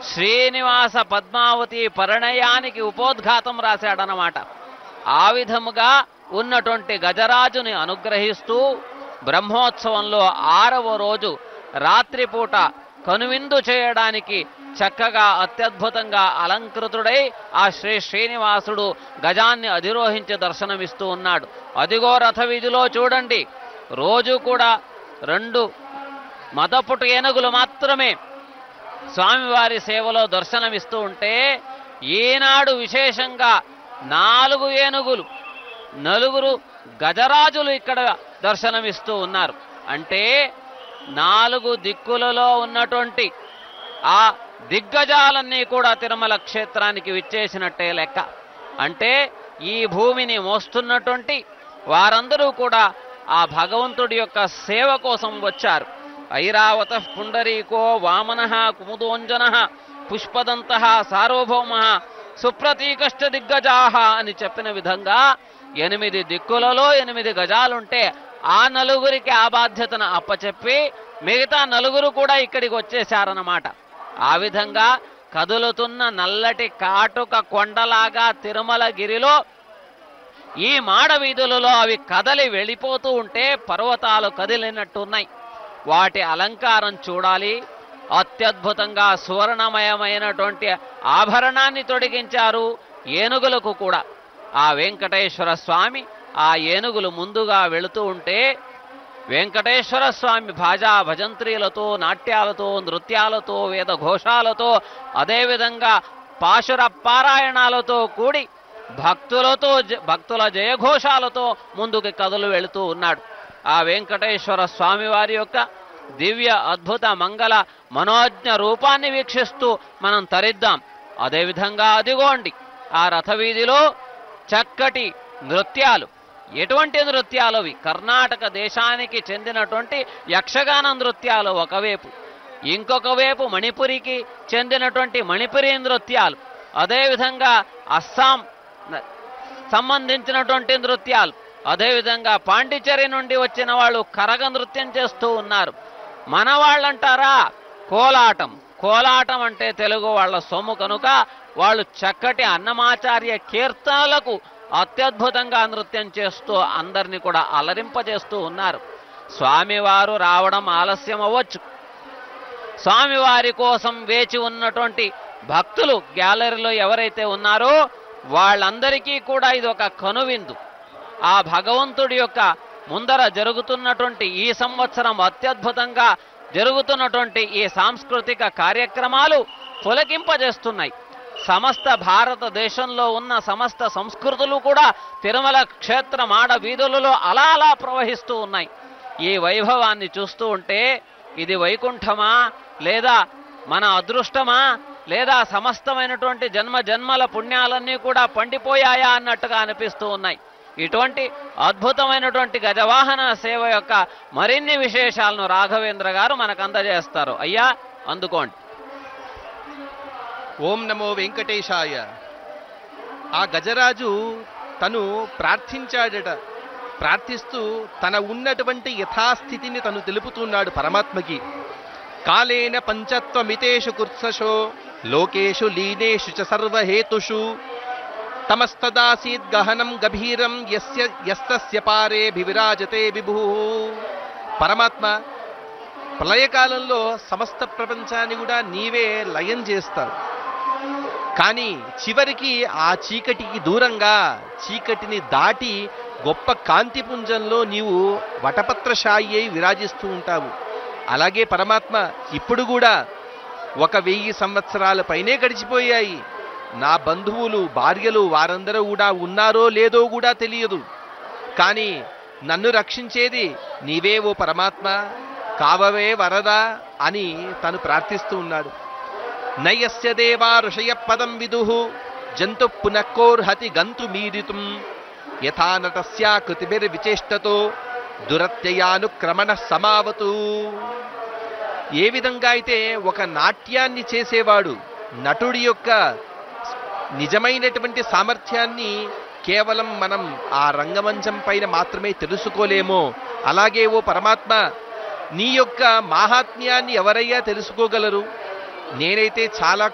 శ్రీనివాస పద్మావతి పరిణయానికి ఉపోద్ఘాతం రాశాడనమాట ఆ విధముగా ఉన్నటువంటి గజరాజుని అనుగ్రహిస్తూ బ్రహ్మోత్సవంలో ఆరవ రోజు రాత్రిపూట కనువిందు చేయడానికి చక్కగా అత్యద్భుతంగా అలంకృతుడై ఆ శ్రీ శ్రీనివాసుడు గజాన్ని అధిరోహించి దర్శనమిస్తూ ఉన్నాడు అదిగో రథ వీధిలో చూడండి రోజు కూడా రెండు మదపుటు ఏనుగులు మాత్రమే స్వామివారి సేవలో దర్శనమిస్తూ ఉంటే ఈనాడు విశేషంగా నాలుగు ఏనుగులు నలుగురు గజరాజులు ఇక్కడ దర్శనమిస్తూ ఉన్నారు అంటే నాలుగు దిక్కులలో ఉన్నటువంటి ఆ దిగ్గజాలన్నీ కూడా తిరుమల క్షేత్రానికి విచ్చేసినట్టే లెక్క అంటే ఈ భూమిని మోస్తున్నటువంటి వారందరూ కూడా ఆ భగవంతుడి యొక్క సేవ కోసం వచ్చారు ఐరావత పుండరీకో వామన కుముదోంజన పుష్పదంత సార్వభౌమ సుప్రతీకష్ట దిగ్గజాహ అని చెప్పిన విధంగా ఎనిమిది దిక్కులలో ఎనిమిది గజాలుంటే ఆ నలుగురికి ఆ బాధ్యతను అప్పచెప్పి మిగతా నలుగురు కూడా ఇక్కడికి వచ్చేశారన్నమాట ఆ విధంగా కదులుతున్న నల్లటి కాటుక కొండలాగా తిరుమల గిరిలో ఈ మాడ వీధులలో అవి కదలి వెళ్ళిపోతూ ఉంటే పర్వతాలు కదిలినట్టున్నాయి వాటి అలంకారం చూడాలి అత్యద్భుతంగా సువర్ణమయమైనటువంటి ఆభరణాన్ని తొడిగించారు ఏనుగులకు కూడా ఆ వెంకటేశ్వర స్వామి ఆ ఏనుగులు ముందుగా వెళుతూ ఉంటే వెంకటేశ్వర స్వామి భాజా భజంత్రీలతో నాట్యాలతో నృత్యాలతో వేద ఘోషాలతో అదేవిధంగా పాశుర పారాయణాలతో కూడి భక్తులతో జ- భక్తుల జయఘోషాలతో ముందుకు కథలు వెళుతూ ఉన్నాడు ఆ వెంకటేశ్వర స్వామి వారి యొక్క దివ్య అద్భుత మంగళ మనోజ్ఞ రూపాన్ని వీక్షిస్తూ మనం తరిద్దాం అదేవిధంగా అదిగోండి ఆ రథవీధిలో చక్కటి నృత్యాలు ఎటువంటి నృత్యాలు అవి కర్ణాటక దేశానికి చెందినటువంటి యక్షగాన నృత్యాలు ఒకవైపు ఇంకొక వైపు మణిపురికి చెందినటువంటి మణిపురి నృత్యాలు అదేవిధంగా అస్సాం న- సంబంధించినటువంటి నృత్యాలు అదేవిధంగా పాండిచేరి నుండి వచ్చిన వాళ్ళు కరగ నృత్యం చేస్తూ ఉన్నారు మన వాళ్ళంటారా కోలాటం కోలాటం అంటే తెలుగు వాళ్ళ సొమ్ము కనుక వాళ్ళు చక్కటి అన్నమాచార్య కీర్తనలకు అత్యద్భుతంగా నృత్యం చేస్తూ అందరినీ కూడా అలరింపజేస్తూ ఉన్నారు స్వామివారు రావడం ఆలస్యం అవ్వచ్చు స్వామివారి కోసం వేచి ఉన్నటువంటి భక్తులు గ్యాలరీలో ఎవరైతే ఉన్నారో వాళ్ళందరికీ కూడా ఇది ఒక కనువిందు ఆ భగవంతుడి యొక్క ముందర జరుగుతున్నటువంటి ఈ సంవత్సరం అత్యద్భుతంగా జరుగుతున్నటువంటి ఈ సాంస్కృతిక కార్యక్రమాలు పులకింపజేస్తున్నాయి సమస్త భారతదేశంలో ఉన్న సమస్త సంస్కృతులు కూడా తిరుమల క్షేత్ర మాడ వీధులలో అలా అలా ప్రవహిస్తూ ఉన్నాయి ఈ వైభవాన్ని చూస్తూ ఉంటే ఇది వైకుంఠమా లేదా మన అదృష్టమా లేదా సమస్తమైనటువంటి జన్మ జన్మల పుణ్యాలన్నీ కూడా పండిపోయాయా అన్నట్టుగా అనిపిస్తూ ఉన్నాయి ఇటువంటి అద్భుతమైనటువంటి గజవాహన సేవ యొక్క మరిన్ని విశేషాలను రాఘవేంద్ర గారు మనకు అందజేస్తారు అయ్యా అందుకోండి ఓం నమో వెంకటేశాయ ఆ గజరాజు తను ప్రార్థించాడట ప్రార్థిస్తూ తన ఉన్నటువంటి యథాస్థితిని తను తెలుపుతున్నాడు పరమాత్మకి కాలేన పంచత్వమితేషు కుత్సశో లోకేషు లీనేషు చ సర్వహేతుషు తమస్తదాసీద్ గహనం గభీరం యస్య యస్తస్య పారేభివిరాజతే విభు పరమాత్మ ప్రళయకాలంలో సమస్త ప్రపంచాన్ని కూడా నీవే లయం చేస్తావు కానీ చివరికి ఆ చీకటికి దూరంగా చీకటిని దాటి గొప్ప కాంతిపుంజంలో నీవు వటపత్రశాయి అయి విరాజిస్తూ ఉంటావు అలాగే పరమాత్మ ఇప్పుడు కూడా ఒక వెయ్యి సంవత్సరాల పైనే గడిచిపోయాయి నా బంధువులు భార్యలు వారందరూ కూడా ఉన్నారో లేదో కూడా తెలియదు కానీ నన్ను రక్షించేది నీవే ఓ పరమాత్మ కావవే వరదా అని తను ప్రార్థిస్తూ ఉన్నాడు నయస్య దేవా ఋషయ పదం విదు జంతు పునఃకోర్హతి గంతు మీరితుం యథా నటస్యా కృతిభిర్విచేష్టతో దురత్యయానుక్రమణ సమావతు ఏ విధంగా అయితే ఒక నాట్యాన్ని చేసేవాడు నటుడి యొక్క నిజమైనటువంటి సామర్థ్యాన్ని కేవలం మనం ఆ రంగమంచం పైన మాత్రమే తెలుసుకోలేమో అలాగే ఓ పరమాత్మ నీ యొక్క మాహాత్మ్యాన్ని ఎవరయ్యా తెలుసుకోగలరు నేనైతే చాలా